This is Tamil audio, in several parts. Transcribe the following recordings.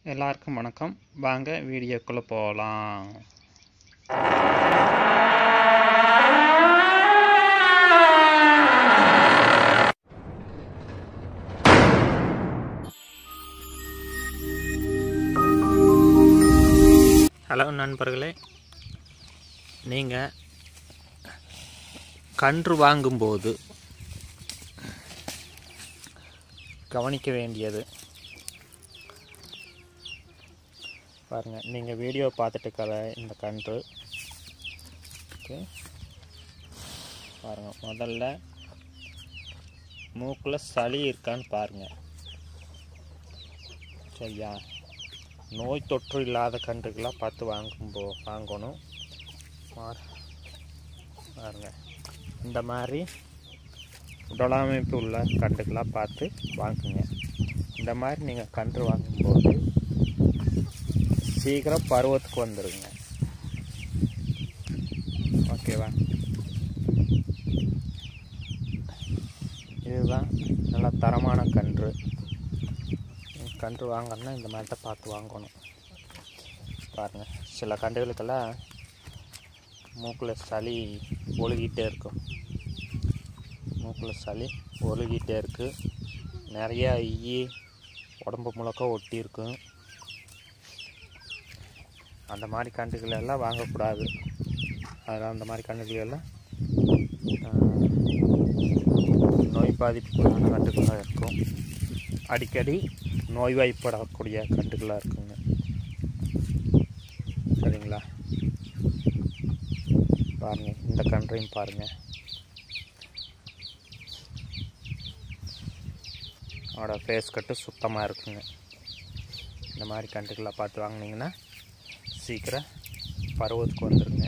எல்லாருக்கும் வணக்கம் வாங்க வீடியோக்குள்ளே போகலாம் ஹலோ நண்பர்களே நீங்கள் கன்று வாங்கும்போது கவனிக்க வேண்டியது பாருங்கள் நீங்கள் வீடியோ பார்த்துட்டு இருக்கிற இந்த கன்று ஓகே பாருங்கள் முதல்ல மூக்கில் சளி இருக்கான்னு பாருங்கள் சரியா நோய் தொற்று இல்லாத கன்றுகளாக பார்த்து வாங்கும்போ வாங்கணும் பாரு- பாருங்க இந்த மாதிரி உடலமைப்பு உள்ள கன்றுகளாக பார்த்து வாங்குங்க இந்த மாதிரி நீங்கள் கன்று வாங்கும்போது சீக்கிரம் பருவத்துக்கு வந்துடுங்க ஓகேவா இதுதான் நல்ல தரமான கன்று கன்று வாங்கணும்னா இந்த மாதிரி தான் பார்த்து வாங்கணும் பாருங்கள் சில கன்றுகளுக்கெல்லாம் மூக்கில் சளி ஒழுகிட்டே இருக்கும் மூக்கில் சளி ஒழுகிட்டே இருக்குது நிறையா ஈ உடம்பு முழுக்க ஒட்டி இருக்கும் அந்த மாதிரி கன்றுகள் எல்லாம் வாங்கக்கூடாது அதனால் அந்த மாதிரி கன்றுகள் எல்லாம் ஆஹ், நோய் பாதிப்புக்குள்ளான கன்றுகளாக இருக்கும் அடிக்கடி நோய்வாய்ப்படக்கூடிய கன்றுகளாக இருக்குங்க சரிங்களா பாருங்கள் இந்த கன்றையும் பாருங்கள் அவனோட ஃபேஸ் கட்டு சுத்தமாக இருக்குங்க இந்த மாதிரி கன்றுகளை பார்த்து வாங்குனீங்கன்னா சீக்கிரம் பருவத்துக்கு வந்துடுங்க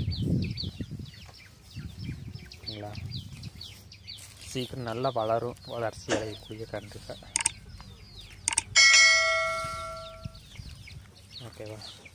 சரிங்களா சீக்கிரம் நல்லா வளரும் வளர்ச்சி அடையக்கூடிய கன்றுகள் ஓகேவா